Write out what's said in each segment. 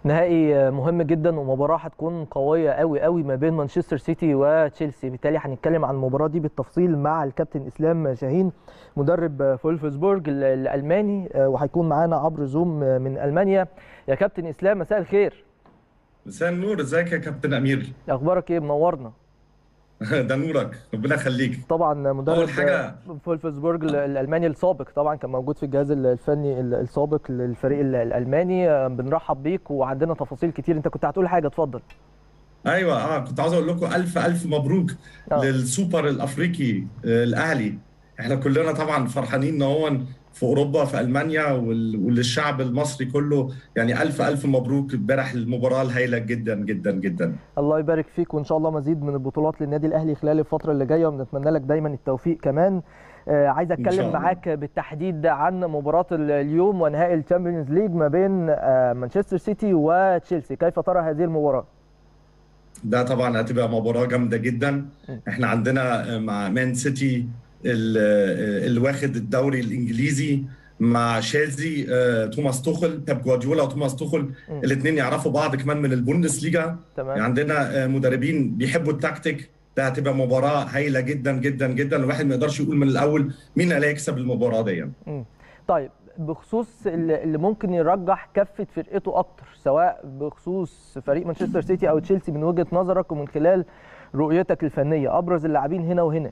نهائي مهم جدا ومباراه هتكون قويه قوي قوي ما بين مانشستر سيتي وتشيلسي بالتالي هنتكلم عن المباراه دي بالتفصيل مع الكابتن اسلام شاهين مدرب فولفسبورج الالماني وهيكون معانا عبر زوم من المانيا يا كابتن اسلام مساء الخير مساء النور ازيك يا كابتن امير اخبارك ايه منورنا ده نورك ربنا يخليك طبعا مدرب اول حاجه فولفسبورج الالماني السابق طبعا كان موجود في الجهاز الفني السابق للفريق الالماني بنرحب بيك وعندنا تفاصيل كتير انت كنت هتقول حاجه اتفضل ايوه اه كنت عاوز اقول لكم الف الف مبروك آه. للسوبر الافريقي آه الاهلي احنا كلنا طبعا فرحانين ان هو في اوروبا في المانيا وللشعب المصري كله يعني الف الف مبروك امبارح المباراه الهائله جدا جدا جدا الله يبارك فيك وان شاء الله مزيد من البطولات للنادي الاهلي خلال الفتره اللي جايه وبنتمنى لك دايما التوفيق كمان آه عايز اتكلم معاك بالتحديد عن مباراه اليوم ونهائي الشامبيونز ليج ما بين آه مانشستر سيتي وتشيلسي كيف ترى هذه المباراه ده طبعا هتبقى مباراه جامده جدا احنا عندنا مع مان سيتي اللي واخد الدوري الانجليزي مع تشيلسي توماس توخل بيب جوارديولا وتوماس توخل الاثنين يعرفوا بعض كمان من البوندسليجا تمام. عندنا مدربين بيحبوا التكتيك ده هتبقى مباراه هايله جدا جدا جدا الواحد ما يقدرش يقول من الاول مين اللي هيكسب المباراه دي طيب بخصوص اللي ممكن يرجح كفه فرقته اكتر سواء بخصوص فريق مانشستر سيتي او تشيلسي من وجهه نظرك ومن خلال رؤيتك الفنيه ابرز اللاعبين هنا وهنا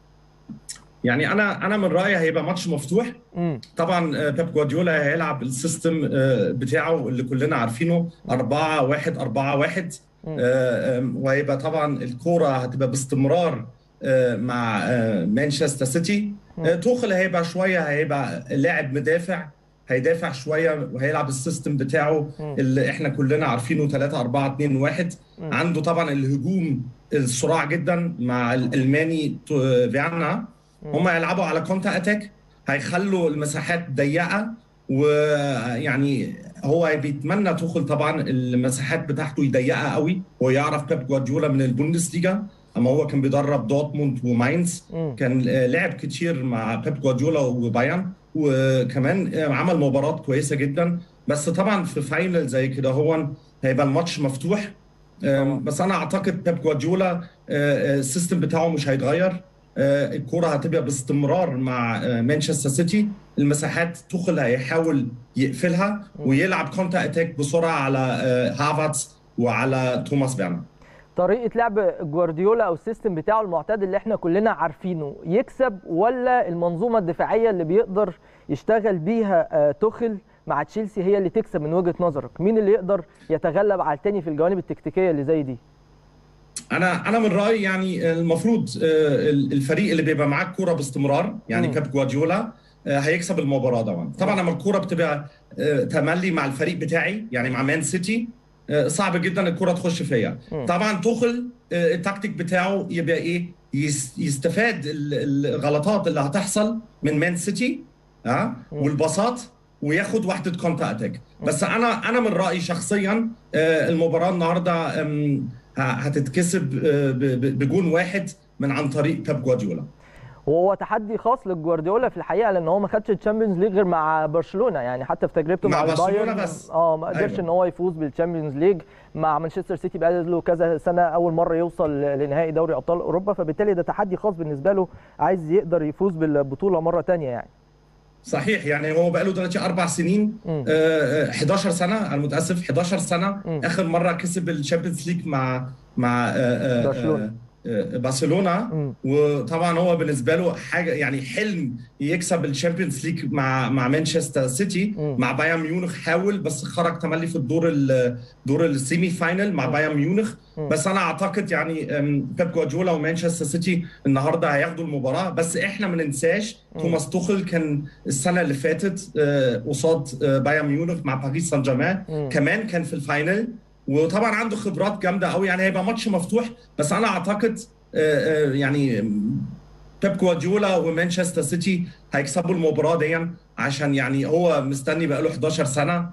يعني انا انا من رايي هيبقى ماتش مفتوح مم. طبعا بيب جوارديولا هيلعب السيستم بتاعه اللي كلنا عارفينه 4 1 4 1 وهيبقى طبعا الكوره هتبقى باستمرار مع مانشستر سيتي توخل هيبقى شويه هيبقى لاعب مدافع هيدافع شويه وهيلعب السيستم بتاعه اللي احنا كلنا عارفينه 3 4 2 1 عنده طبعا الهجوم الصراع جدا مع الالماني فيانا هم هيلعبوا على كونتر اتاك هيخلوا المساحات ضيقه ويعني هو بيتمنى توخل طبعا المساحات بتاعته يضيقها قوي هو يعرف بيب جوارديولا من البوندسليجا اما هو كان بيدرب دورتموند وماينز كان لعب كتير مع بيب جوارديولا وبايرن وكمان عمل مباراه كويسه جدا بس طبعا في فاينل زي كده هو هيبقى الماتش مفتوح بس انا اعتقد بيب جوارديولا السيستم بتاعه مش هيتغير الكرة هتبقى باستمرار مع مانشستر سيتي المساحات توخل هيحاول يقفلها ويلعب كونتر اتاك بسرعه على هافرتز وعلى توماس فيرنر طريقه لعب جوارديولا او السيستم بتاعه المعتاد اللي احنا كلنا عارفينه يكسب ولا المنظومه الدفاعيه اللي بيقدر يشتغل بيها توخل مع تشيلسي هي اللي تكسب من وجهه نظرك مين اللي يقدر يتغلب على الثاني في الجوانب التكتيكيه اللي زي دي انا انا من رايي يعني المفروض الفريق اللي بيبقى معاه الكوره باستمرار يعني بيب جوارديولا هيكسب المباراه طبعا طبعا لما الكوره بتبقى تملي مع الفريق بتاعي يعني مع مان سيتي صعب جدا الكره تخش فيا طبعا توخل التكتيك بتاعه يبقى ايه يستفاد الغلطات اللي هتحصل من مان سيتي ها والباصات وياخد وحده كونتر اتاك بس انا انا من رايي شخصيا المباراه النهارده هتتكسب بجون واحد من عن طريق بيب جوارديولا وهو تحدي خاص للجوارديولا في الحقيقه لان هو ما خدش الشامبيونز ليج غير مع برشلونه يعني حتى في تجربته مع, مع البايرن بس اه ما قدرش أيوة. ان هو يفوز بالشامبيونز ليج مع مانشستر سيتي بقى له كذا سنه اول مره يوصل لنهائي دوري ابطال اوروبا فبالتالي ده تحدي خاص بالنسبه له عايز يقدر يفوز بالبطوله مره ثانيه يعني صحيح يعني هو بقى له دلوقتي اربع سنين آه 11 سنه انا متاسف 11 سنه م. اخر مره كسب الشامبيونز ليج مع مع آه برشلونه برشلونه وطبعا هو بالنسبه له حاجه يعني حلم يكسب الشامبيونز ليج مع مع مانشستر سيتي مع بايرن ميونخ حاول بس خرج تملي في الدور دور السيمي فاينل مع بايرن ميونخ بس انا اعتقد يعني بيب جوارديولا ومانشستر سيتي النهارده هياخدوا المباراه بس احنا ما ننساش توماس توخل كان السنه اللي فاتت قصاد بايرن ميونخ مع باريس سان جيرمان كمان كان في الفاينل وطبعا عنده خبرات جامده قوي يعني هيبقى ماتش مفتوح بس انا اعتقد يعني بيب جوارديولا ومانشستر سيتي هيكسبوا المباراه دي عشان يعني هو مستني بقى له 11 سنه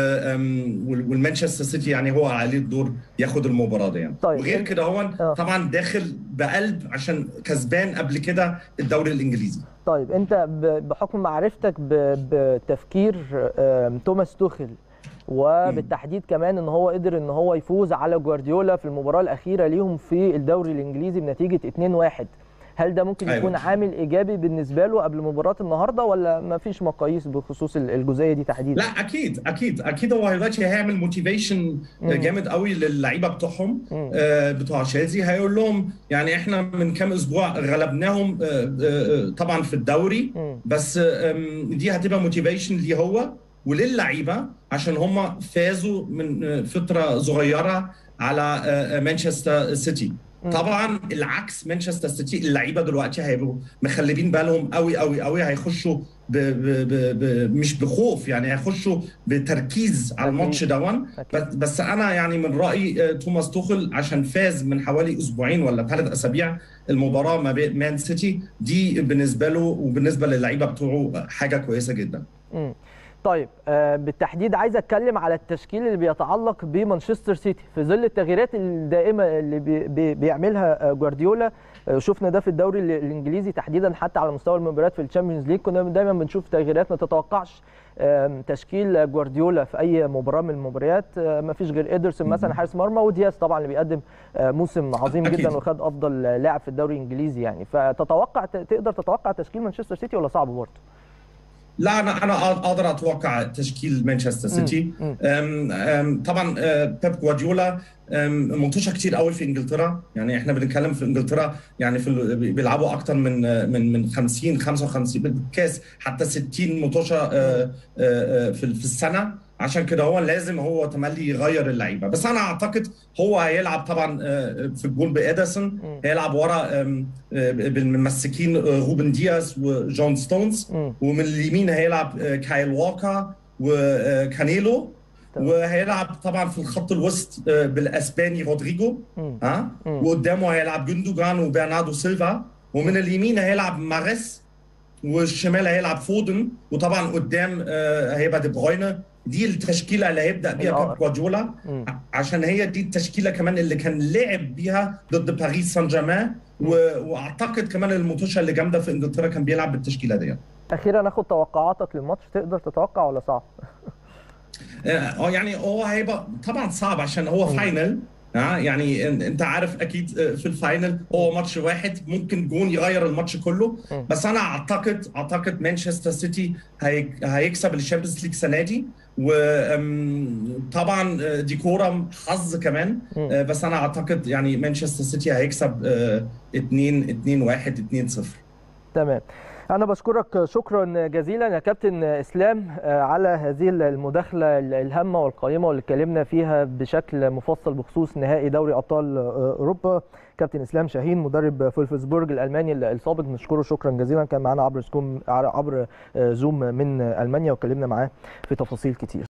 والمانشستر سيتي يعني هو عليه الدور ياخد المباراه دي يعني. طيب. وغير كده هو طبعا داخل بقلب عشان كسبان قبل كده الدوري الانجليزي طيب انت بحكم معرفتك بتفكير توماس توخل وبالتحديد كمان ان هو قدر ان هو يفوز على جوارديولا في المباراه الاخيره ليهم في الدوري الانجليزي بنتيجه 2-1 هل ده ممكن يكون أيوة. عامل ايجابي بالنسبه له قبل مباراه النهارده ولا ما فيش مقاييس بخصوص الجزئيه دي تحديدا لا اكيد اكيد اكيد هو دلوقتي هيعمل موتيفيشن جامد قوي للعيبه بتوعهم آه، بتوع تشيلسي هيقول لهم يعني احنا من كام اسبوع غلبناهم آه، آه، طبعا في الدوري بس آم، دي هتبقى موتيفيشن ليه هو وللعيبه عشان هم فازوا من آه، فتره صغيره على آه، مانشستر سيتي طبعا العكس مانشستر سيتي اللعيبه دلوقتي هيبقوا مخلبين بالهم قوي قوي قوي هيخشوا ب ب ب ب مش بخوف يعني هيخشوا بتركيز على الماتش دون أكيد. بس, بس انا يعني من رايي آه، توماس توخل عشان فاز من حوالي اسبوعين ولا ثلاث اسابيع المباراه ما بين مان سيتي دي بالنسبه له وبالنسبه للعيبه بتوعه حاجه كويسه جدا مم. طيب آه، بالتحديد عايز اتكلم على التشكيل اللي بيتعلق بمانشستر سيتي في ظل التغييرات الدائمه اللي بي بي بيعملها آه، جوارديولا آه، شفنا ده في الدوري ال- الانجليزي تحديدا حتى على مستوى المباريات في الشامبيونز ليج كنا دايما بنشوف تغييرات ما تتوقعش آم، تشكيل جوارديولا في اي مباراه من المباريات ما فيش غير ادرسون مثلا حارس مرمى ودياس طبعا اللي بيقدم آه، موسم عظيم أكيد. جدا وخد افضل لاعب في الدوري الانجليزي يعني فتتوقع تقدر تتوقع تشكيل مانشستر سيتي ولا صعب برضه؟ لا انا انا اقدر اتوقع تشكيل مانشستر سيتي مم. أم أم طبعا آه، بيب جوارديولا أم، منتشر كتير قوي في انجلترا يعني احنا بنتكلم في انجلترا يعني في ال- بيلعبوا اكتر من آه، من من 50 55 بالكاس حتى 60 متوشه آه، آه، آه، في في السنه عشان كده هو لازم هو تملي يغير اللعيبه بس انا اعتقد هو هيلعب طبعا آه، في الجول بادرسون هيلعب ورا آم، آه، بالممسكين آه، روبن دياز وجون ستونز مم. ومن اليمين هيلعب آه، كايل ووكر وكانيلو تمام. وهيلعب طبعا في الخط الوسط آه، بالاسباني رودريجو مم. ها مم. وقدامه هيلعب جندوجان وبرناردو سيلفا ومن اليمين هيلعب ماريس والشمال هيلعب فودن وطبعا قدام آه، هيبقى دي بروينه دي التشكيله اللي هيبدا بيها الأقرب. بيب جوارديولا مم. عشان هي دي التشكيله كمان اللي كان لعب بيها ضد باريس سان جيرمان و- واعتقد كمان المطوشه اللي جامده في انجلترا كان بيلعب بالتشكيله دي اخيرا ناخد توقعاتك للماتش تقدر تتوقع ولا صعب؟ اه يعني هو هيبقى طبعا صعب عشان هو فاينل ها يعني إن- انت عارف اكيد آه، في الفاينل هو ماتش واحد ممكن جون يغير الماتش كله مم. بس انا اعتقد اعتقد مانشستر سيتي هي- هيكسب الشامبيونز ليج السنه دي وطبعا دي كوره حظ كمان مم. آه، بس انا اعتقد يعني مانشستر سيتي هيكسب 2 2 1 2 0 تمام أنا بشكرك شكرا جزيلا يا كابتن إسلام آه، على هذه المداخلة الهامة والقيمة واللي اتكلمنا فيها بشكل مفصل بخصوص نهائي دوري أبطال آه، أوروبا كابتن إسلام شاهين مدرب فولفسبورج الألماني السابق نشكره شكرا جزيلا كان معنا عبر سكوم عبر آه، زوم من ألمانيا واتكلمنا معاه في تفاصيل كتير